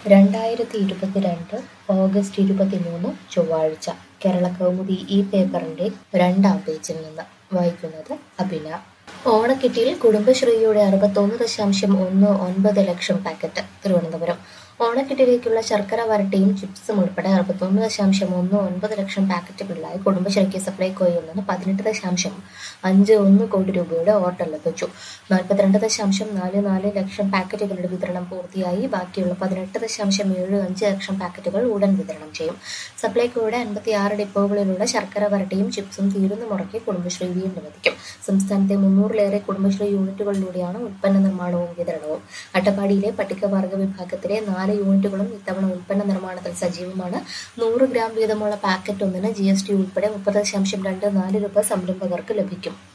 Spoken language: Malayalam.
രണ്ടായിരത്തി ഇരുപത്തിരണ്ട് ഓഗസ്റ്റ് ഇരുപത്തിമൂന്ന് ചൊവ്വാഴ്ച കേരളകൗമുദി ഈ പേപ്പറിന്റെ രണ്ടാം പേജിൽ നിന്ന് വായിക്കുന്നത് അഭിന ഓണക്കിറ്റിൽ കുടുംബശ്രീയുടെ അറുപത്തൊന്ന് ദശാംശം ഒന്ന് ഒൻപത് ലക്ഷം പാക്കറ്റ് തിരുവനന്തപുരം ഓണക്കിറ്റിലേക്കുള്ള ശർക്കര വരട്ടിയും ചിപ്സും ഉൾപ്പെടെ അറുപത്തൊന്ന് ദശാംശം ഒന്ന് ഒൻപത് ലക്ഷം പാക്കറ്റുകളിലായി കുടുംബശ്രീക്ക് സപ്ലൈകോയിൽ നിന്ന് പതിനെട്ട് ദശാംശം അഞ്ച് ഒന്ന് കോടി രൂപയുടെ ഓർഡർ ലഭിച്ചു നാൽപ്പത്തിരണ്ട് ദശാംശം നാല് നാല് ലക്ഷം പാക്കറ്റുകളുടെ വിതരണം പൂർത്തിയായി ബാക്കിയുള്ള പതിനെട്ട് ദശാംശം ഏഴ് അഞ്ച് ലക്ഷം പാക്കറ്റുകൾ ഉടൻ വിതരണം ചെയ്യും സപ്ലൈകോയുടെ അൻപത്തിയാറ് ഡിപ്പോകളിലുള്ള ശർക്കര വരട്ടിയും ചിപ്സും തീരുന്ന മുറയ്ക്ക് കുടുംബശ്രീ വീണ്ടും എത്തിക്കും സംസ്ഥാനത്തെ മുന്നൂറിലേറെ കുടുംബശ്രീ യൂണിറ്റുകളിലൂടെയാണ് ഉൽപ്പന്ന നിർമ്മാണവും വിതരണവും അട്ടപ്പാടിയിലെ പട്ടികവർഗ വിഭാഗത്തിലെ നാല് യൂണിറ്റുകളും ഇത്തവണ ഉൽപ്പന്ന നിർമ്മാണത്തിൽ സജീവമാണ് നൂറ് ഗ്രാം വീതമുള്ള പാക്കറ്റ് ഒന്നിന് ജി എസ് ടി ഉൾപ്പെടെ മുപ്പത് ദശാംശം രണ്ട് നാല് രൂപ സംരംഭകർക്ക് ലഭിക്കും